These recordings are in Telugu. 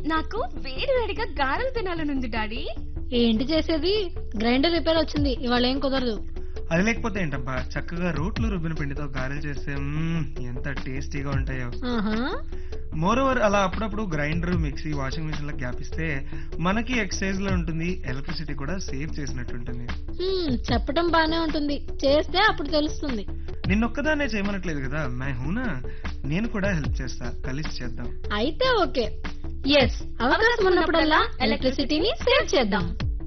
నాకు వేడి వేడిగా గారెలు తినాలనుంది డాడీ ఏంటి చేసేది గ్రైండర్ రిపేర్ వచ్చింది ఇవాళ ఏం కుదరదు అది లేకపోతే ఏంటబ్బా చక్కగా రోట్లు రుబ్బిన పిండితో గారెలు చేస్తే మ్మ్, ఎంత టేస్టీగా ఉంటాయో ఆహా మోర్ ఓవర్ అలా అప్పుడప్పుడు గ్రైండర్ మిక్సీ వాషింగ్ మిషన్ లో గ్యాప్ ఇస్తే మనకి ఎక్సైజ్ లో ఉంటుంది ఎలక్ట్రిసిటీ కూడా సేవ్ చేసినట్టు ఉంటుంది హ్మ్, చెప్పటం బానే ఉంటుంది చేస్తే అప్పుడు తెలుస్తుంది నిన్నొక్కదాన్నే చేయమనట్లేదు కదా మై హూనా నేను కూడా హెల్ప్ చేస్తా కలిసి చేద్దాం అయితే ఓకే ఎస్ అవకాశం ఉన్నప్పుడల్లా ఎలక్ట్రిసిటీని సేవ్ చేద్దాం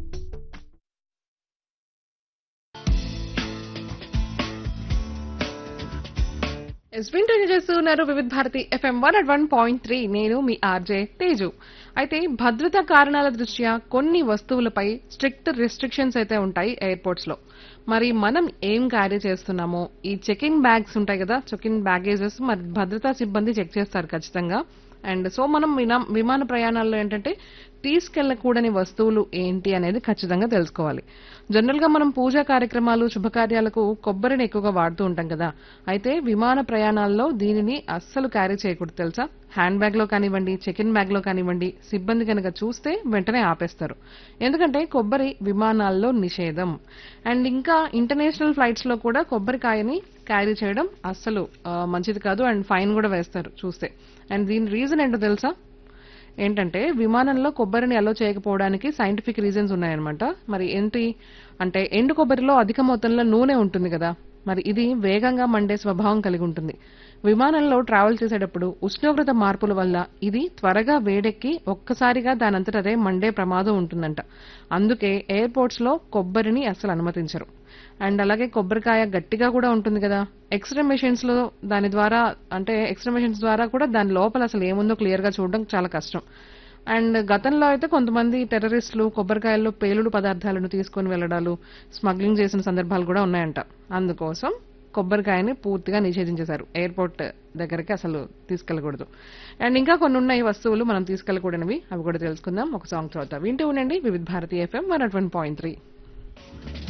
ఎస్విన్ టెన్ చేస్తున్నారు Vividh Bharati FM one naught one point three నేను మీ ఆర్జే తేజు అయితే భద్రతా కారణాల దృష్ట్యా కొన్ని వస్తువులపై స్ట్రిక్ట్ రెస్ట్రిక్షన్స్ అయితే ఉంటాయి ఎయిర్పోర్ట్స్ లో మరి మనం ఏం క్యారీ చేస్తున్నామో ఈ చెక్ ఇన్ బ్యాగ్స్ ఉంటాయి కదా చెక్ ఇన్ బ్యాగేజెస్ మరి భద్రతా సిబ్బంది చెక్ చేస్తారు ఖచ్చితంగా అండ్ సో మనం వినా- విమాన ప్రయాణాల్లో ఏంటంటే తీసుకెళ్లకూడని వస్తువులు ఏంటి అనేది ఖచ్చితంగా తెలుసుకోవాలి జనరల్ గా మనం పూజా కార్యక్రమాలు శుభకార్యాలకు కొబ్బరిని ఎక్కువగా వాడుతూ ఉంటాం కదా అయితే విమాన ప్రయాణాల్లో దీనిని అస్సలు క్యారీ చేయకూడదు తెలుసా హ్యాండ్ బ్యాగ్ లో కానివ్వండి చెక్ ఇన్ బ్యాగ్ లో కానివ్వండి సిబ్బంది కనుక చూస్తే వెంటనే ఆపేస్తారు ఎందుకంటే కొబ్బరి విమానాల్లో నిషేధం అండ్ ఇంకా ఇంటర్నేషనల్ ఫ్లైట్స్ లో కూడా కొబ్బరికాయని క్యారీ చేయడం అస్సలు ఆ, మంచిది కాదు అండ్ ఫైన్ కూడా వేస్తారు చూస్తే అండ్ దీని రీజన్ ఏంటో తెలుసా ఏంటంటే విమానంలో కొబ్బరిని అలో చేయకపోవడానికి సైంటిఫిక్ రీజన్స్ ఉన్నాయన్నమాట మరి ఏంటి అంటే ఎండు కొబ్బరిలో అధిక మొత్తంలో నూనె ఉంటుంది కదా మరి ఇది వేగంగా మండే స్వభావం కలిగి ఉంటుంది విమానంలో ట్రావెల్ చేసేటప్పుడు ఉష్ణోగ్రత మార్పుల వల్ల ఇది త్వరగా వేడెక్కి ఒక్కసారిగా దానంతట అదే మండే ప్రమాదం ఉంటుందంట అందుకే ఎయిర్పోర్ట్స్ లో కొబ్బరిని అసలు అనుమతించరు అండ్ అలాగే కొబ్బరికాయ గట్టిగా కూడా ఉంటుంది కదా ఎక్స్రే మెషిన్స్ లో దాని ద్వారా అంటే ఎక్స్రే మెషిన్స్ ద్వారా కూడా దాని లోపల అసలు ఏముందో క్లియర్ గా చూడడం చాలా కష్టం అండ్ గతంలో అయితే కొంతమంది టెర్రరిస్టులు కొబ్బరికాయల్లో పేలుడు పదార్థాలను తీసుకొని వెళ్ళడాలు స్మగ్లింగ్ చేసిన సందర్భాలు కూడా ఉన్నాయంట అందుకోసం కొబ్బరికాయని పూర్తిగా నిషేధించేశారు ఎయిర్పోర్ట్ దగ్గరికి అసలు తీసుకెళ్ళకూడదు అండ్ ఇంకా కొన్ని ఉన్నాయి వస్తువులు మనం తీసుకెళ్ళకూడనివి అవి కూడా తెలుసుకుందాం ఒక సాంగ్ తర్వాత వింటూ ఉండండి Vividh Bharati FM one point three